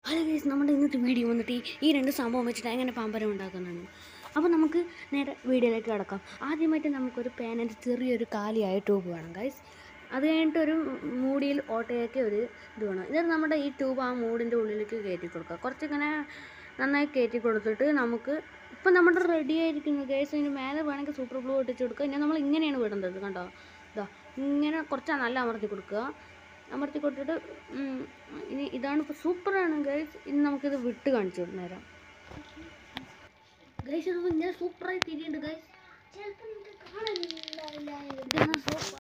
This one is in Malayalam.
ഹലോ ഗൈസ് നമ്മുടെ ഇന്നത്തെ വീഡിയോ വന്നിട്ട് ഈ- ഈ രണ്ട് സംഭവം വെച്ചിട്ട് എങ്ങനെ പാമ്പരം ഉണ്ടാക്കുന്നതാണ് അപ്പോൾ നമുക്ക് നേരെ വീഡിയോയിലേക്ക് കിടക്കാം ആദ്യമായിട്ട് നമുക്കൊരു പേനൻ്റെ ചെറിയൊരു കാലിയായ ട്യൂബ് വേണം ഗൈസ് അത് കഴിഞ്ഞിട്ട് ഒരു മൂടിയിൽ ഓട്ടയൊക്കെ ഒരു ഇത് വേണം എന്നിട്ട് നമ്മുടെ ഈ ട്യൂബ് ആ മൂടിൻ്റെ ഉള്ളിലേക്ക് കയറ്റി കൊടുക്കുക കുറച്ചിങ്ങനെ നന്നായി കയറ്റി കൊടുത്തിട്ട് നമുക്ക് ഇപ്പം നമ്മുടെ റെഡി ആയിരിക്കുന്നു ഗൈസ് ഇതിന് മേലെ വേണമെങ്കിൽ സൂപ്പർ ഗ്ലൂ ഒട്ടിച്ച് കൊടുക്കുക ഇനി നമ്മൾ ഇങ്ങനെയാണ് വിടേണ്ടത് കണ്ടോ ഇതാ ഇങ്ങനെ കുറച്ച് നല്ല അമർത്തി കൊടുക്കുക അമർത്തി കൊടുത്തിട്ട് ഉം, ഇനി ഇതാണ് ഇപ്പോൾ സൂപ്പറാണ് ഗൈസ് ഇനി നമുക്കിത് വിട്ട് കാണിച്ചു നേരം ഗൈസ് ഇത് ഇങ്ങനെ സൂപ്പറായി തിരിയുണ്ട് ഗൈസ്